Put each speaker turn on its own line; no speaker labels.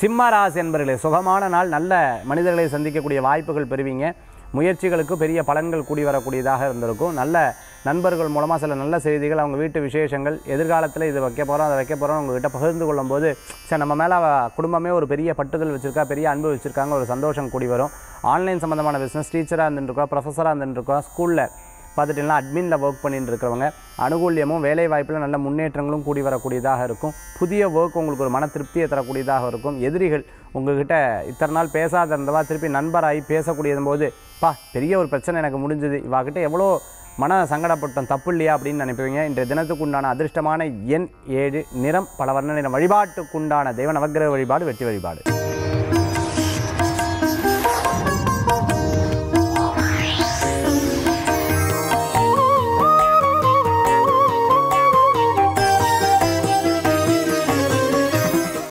சிம்ம ராசி என்பர்களே சுகமான நாள் நல்ல மனிதர்களை சந்திக்கக்கூடிய வாய்ப்புகள் பெறுவீங்க முயற்சிகளுக்கு பெரிய பலன்கள் கூடி வரக்கூடியதாக இருந்திருக்கும் நல்ல நண்பர்கள் மூலமாக சில நல்ல செய்திகள் அவங்க வீட்டு விசேஷங்கள் எதிர்காலத்தில் இது வைக்க போகிறோம் அதை வைக்க போகிறோம் உங்ககிட்ட பகிர்ந்து கொள்ளும்போது சரி நம்ம மேலே குடும்பமே ஒரு பெரிய பட்டுதல் வச்சுருக்கா பெரிய அன்பு வச்சுருக்காங்க ஒரு சந்தோஷம் கூடி வரும் ஆன்லைன் சம்மந்தமான பிஸ்னஸ் டீச்சராக இருந்துருக்கோம் ப்ரொஃபஸராக இருந்துருக்கோம் ஸ்கூலில் பார்த்துட்டிங்கன்னா அட்மினில் ஒர்க் பண்ணிட்டு இருக்கிறவங்க அனுகூல்யமும் வேலை வாய்ப்பில் நல்ல முன்னேற்றங்களும் கூடி வரக்கூடியதாக இருக்கும் புதிய ஒர்க் உங்களுக்கு ஒரு மன திருப்தியை தரக்கூடியதாக இருக்கும் எதிரிகள் உங்ககிட்ட இத்தனை நாள் பேசாத இருந்தவா திருப்பி நண்பராகி பேசக்கூடியதும் போது பா பெரிய ஒரு பிரச்சனை எனக்கு முடிஞ்சது இவாகிட்ட எவ்வளோ மன சங்கடப்பட்டோம் தப்பு இல்லையா அப்படின்னு நினைப்பீங்க இன்றைய தினத்துக்கு உண்டான அதிர்ஷ்டமான எண் ஏழு நிறம் பல வர்ண நிறம் வழிபாட்டுக்குண்டான தெய்வ நவக்கிரக வழிபாடு வெற்றி வழிபாடு